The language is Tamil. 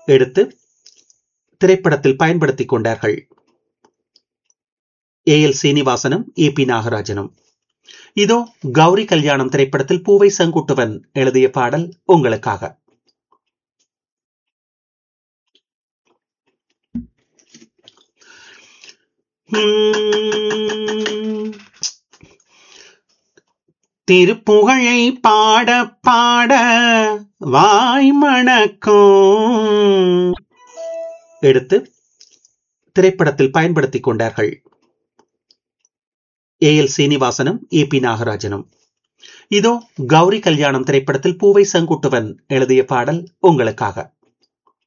எடுத்து திரைப்படத்தில் பயன்படுத்திக் கொண்டார்கள் ஏ எல் சீனிவாசனும் ஏ பி நாகராஜனும் இதோ கௌரி கல்யாணம் திரைப்படத்தில் பூவை செங்குட்டுவன் எழுதிய பாடல் உங்களுக்காக திருப்புகழை பாட பாட வாய் மணக்கும் எடுத்து திரைப்படத்தில் பயன்படுத்திக் கொண்டார்கள் ஏ எல் சீனிவாசனும் ஏ பி நாகராஜனும் இதோ கௌரி கல்யாணம் திரைப்படத்தில் பூவை செங்குட்டுவன் எழுதிய பாடல் உங்களுக்காக